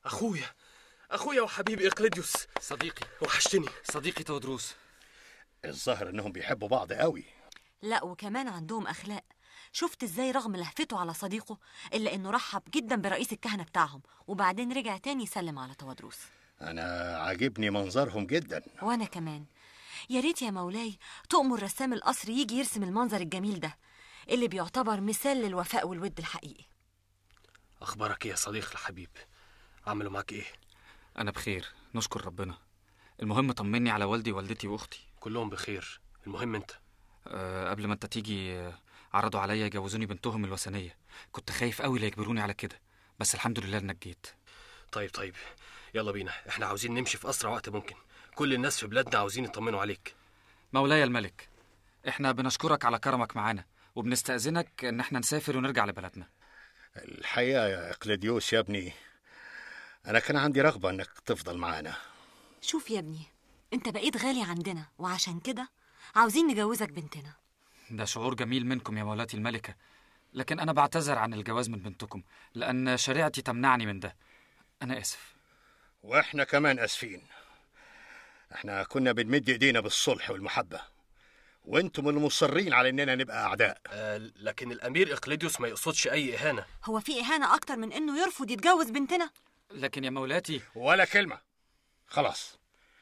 اخويا اخويا وحبيبي اقليديوس صديقي وحشتني صديقي تودروس الظاهر انهم بيحبوا بعض قوي لا وكمان عندهم أخلاق شفت ازاي رغم لهفته على صديقه إلا إنه رحب جدا برئيس الكهنة بتاعهم وبعدين رجع تاني يسلم على توادروس انا عاجبني منظرهم جدا وأنا كمان يا ريت يا مولاي تؤمر رسام القصر يجي يرسم المنظر الجميل ده اللي بيعتبر مثال للوفاء والود الحقيقي اخبارك ايه يا صديق الحبيب عملوا معاك ايه انا بخير نشكر ربنا المهم طمني على والدي ووالدتي واختي كلهم بخير المهم انت أه قبل ما انت تيجي آه، عرضوا عليا يجوزوني بنتهم الوثنيه كنت خايف قوي لا يجبروني على كده بس الحمد لله انك جيت طيب طيب يلا بينا احنا عاوزين نمشي في اسرع وقت ممكن كل الناس في بلادنا عاوزين يطمنوا عليك مولاي الملك احنا بنشكرك على كرمك معانا وبنستأذنك ان احنا نسافر ونرجع لبلدنا الحقيقه يا اقليديوس يا ابني انا كان عندي رغبه انك تفضل معانا شوف يا ابني انت بقيت غالي عندنا وعشان كده عاوزين نجوزك بنتنا ده شعور جميل منكم يا مولاتي الملكة لكن أنا بعتذر عن الجواز من بنتكم لأن شريعتي تمنعني من ده أنا آسف واحنا كمان اسفين احنا كنا بنمد ايدينا بالصلح والمحبه وانتم المصرين على اننا نبقى اعداء آه لكن الامير اقليديوس ما يقصدش اي اهانه هو في إهانة أكتر من إنه يرفض يتجوز بنتنا لكن يا مولاتي ولا كلمه خلاص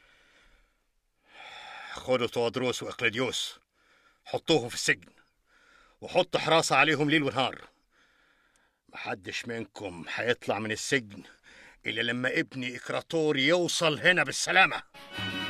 خدوا تودروس واقليديوس حطوهم في السجن وحط حراسه عليهم ليل ونهار محدش منكم هيطلع من السجن الا لما ابني اكراتور يوصل هنا بالسلامه